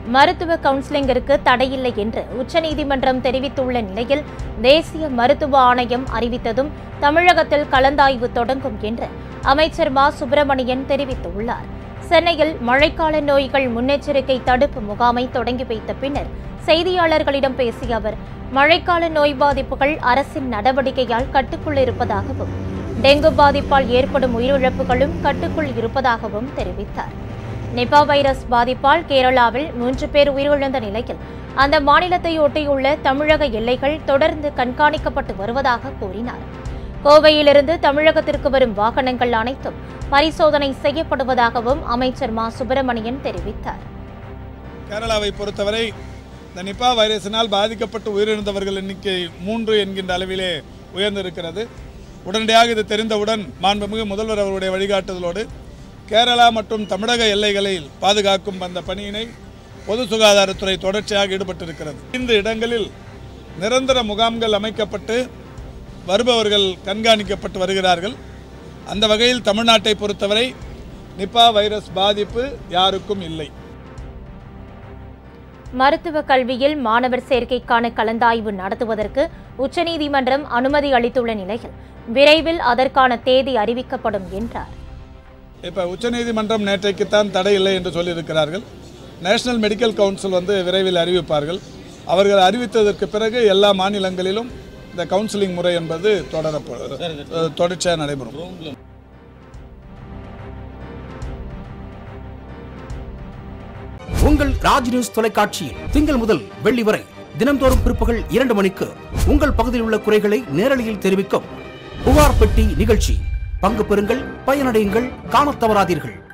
மருத்துவ கவுன்சிலிங்கிற்கு தடையில்லை என்று உச்சநீதிமன்றம் தெரிவித்துள்ள நிலையில் தேசிய மருத்துவ ஆணையம் அறிவித்ததும் தமிழகத்தில் கலந்தாய்வு தொடங்கும் என்று அமைச்சர் மா சுப்பிரமணியன் தெரிவித்துள்ளார் சென்னையில் மழைக்கால நோய்கள் முன்னெச்சரிக்கை தடுப்பு முகாமை தொடங்கி வைத்த பின்னர் செய்தியாளர்களிடம் பேசிய அவர் மழைக்கால நோய் பாதிப்புகள் அரசின் நடவடிக்கையால் கட்டுக்குள் இருப்பதாகவும் டெங்கு பாதிப்பால் ஏற்படும் உயிரிழப்புகளும் கட்டுக்குள் இருப்பதாகவும் தெரிவித்தார் நிபா வைரஸ் பாதிப்பால் கேரளாவில் மூன்று பேர் உயிரிழந்த நிலையில் அந்த மாநிலத்தை ஒட்டியுள்ள தமிழக எல்லைகள் தொடர்ந்து கண்காணிக்கப்பட்டு வருவதாக கூறினார் கோவையிலிருந்து தமிழகத்திற்கு வரும் வாகனங்கள் அனைத்தும் பரிசோதனை செய்யப்படுவதாகவும் அமைச்சர் மா சுப்பிரமணியன் தெரிவித்தார் கேரளாவை பொறுத்தவரை இந்த நிபா வைரஸினால் பாதிக்கப்பட்டு உயிரிழந்தவர்கள் எண்ணிக்கை மூன்று என்கின்ற அளவிலே உயர்ந்திருக்கிறது உடனடியாக இது தெரிந்தவுடன் மாண்புமிகு முதல்வர் அவருடைய வழிகாட்டுதலோடு கேரளா மற்றும் தமிழக எல்லைகளில் பாதுகாக்கும் அந்த பணியினை பொது சுகாதாரத்துறை தொடர்ச்சியாக ஈடுபட்டிருக்கிறது இந்த இடங்களில் நிரந்தர முகாம்கள் அமைக்கப்பட்டு வருபவர்கள் கண்காணிக்கப்பட்டு வருகிறார்கள் அந்த வகையில் தமிழ்நாட்டை பொறுத்தவரை நிபா வைரஸ் பாதிப்பு யாருக்கும் இல்லை மருத்துவ கல்வியில் மாணவர் சேர்க்கைக்கான கலந்தாய்வு நடத்துவதற்கு உச்சநீதிமன்றம் அனுமதி அளித்துள்ள நிலையில் விரைவில் அதற்கான தேதி அறிவிக்கப்படும் என்றார் இப்போ உச்சநீதிமன்றம் நேற்றைக்குத்தான் தடை இல்லை என்று சொல்லியிருக்கிறார்கள் நேஷனல் மெடிக்கல் கவுன்சில் வந்து விரைவில் அறிவிப்பார்கள் அவர்கள் அறிவித்ததற்கு பிறகு எல்லா மாநிலங்களிலும் இந்த கவுன்சிலிங் முறை என்பது தொடரப்ப தொடர்ச்சியாக நடைபெறும் உங்கள் ராஜ் நியூஸ் தொலைக்காட்சியில் திங்கள் முதல் வெள்ளி வரை தினம்தோறும் பிற்பகல் இரண்டு மணிக்கு உங்கள் பகுதியில் உள்ள குறைகளை நேரலையில் தெரிவிக்கும் புகார் பெட்டி நிகழ்ச்சி பங்கு பெறுங்கள் பயனடையுங்கள் காணத் தவறாதீர்கள்